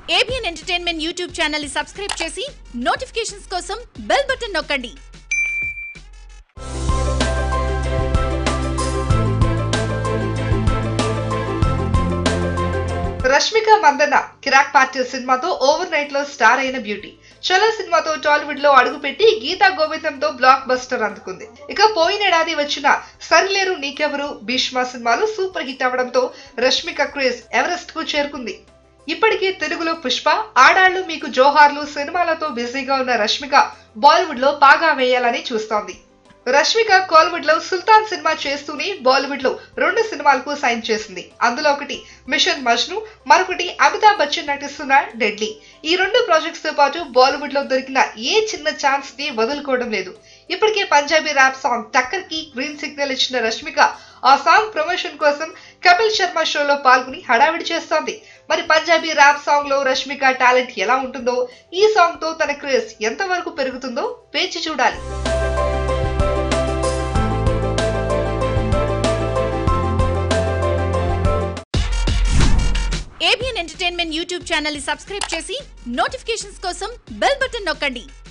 ABN entertainment YouTube channel ని subscribe చేసి notifications కోసం బెల్ బటన్ నొక్కండి రష్మిక మందన్న కిరాక్ పార్టీ సినిమాతో ఓవర్ నైట్ లో స్టార్ అయిన బ్యూటీ చలో సినిమాతో టాలీవుడ్ లో అడుగుపెట్టి గీతా గోవిందంతో బ్లాక్ బస్టర్ అందుకుంది ఇక పోయినేడాది వచ్చిన సరిలేరు నీకెవరు భీష్మ సినిమాలు సూపర్ హిట్ అవడంతో రష్మిక క్రేజ్ ఎవరెస్ట్ కు చేరుకుంది ఇప్పటికే తెలుగులో పుష్ప ఆడాళ్లు మీకు జోహార్లు సినిమాలతో బిజీగా ఉన్న రష్మిక బాలీవుడ్ లో పాగా వేయాలని చూస్తోంది రష్మిక కోలీవుడ్ లో సుల్తాన్ సినిమా చేస్తూనే బాలీవుడ్ లో రెండు సినిమాలకు సైన్ చేసింది అందులో ఒకటి మిషన్ మజ్ను మరొకటి అమితాబ్ బచ్చన్ నటిస్తున్న డెడ్లీ ఈ రెండు ప్రాజెక్ట్స్ తో పాటు బాలీవుడ్ లో దొరికిన ఏ చిన్న ఛాన్స్ ని వదులుకోవడం లేదు ఇప్పటికే పంజాబీ ర్యాప్ సాంగ్ టక్కర్ కి గ్రీన్ సిగ్నల్ ఇచ్చిన రష్మిక ఆ సాంగ్ ప్రమోషన్ కోసం కపిల్ శర్మ షోలో పాల్గొని హడావిడి చేస్తోంది మరి పంజాబీ ర్యాప్ సాంగ్ లో రష్మిక టాలెంట్ ఎలా ఉంటుందో ఈ సాంగ్ తో తన క్రేజ్ ఎంతవరకు పెరుగుతుందో వేచి చూడాలి ఏబిఎన్ ఎంటర్టైన్మెంట్ యూట్యూబ్ ఛానల్ ని సబ్స్క్రైబ్ చేసి నోటిఫికేషన్స్ కోసం బెల్ బటన్ నొక్కండి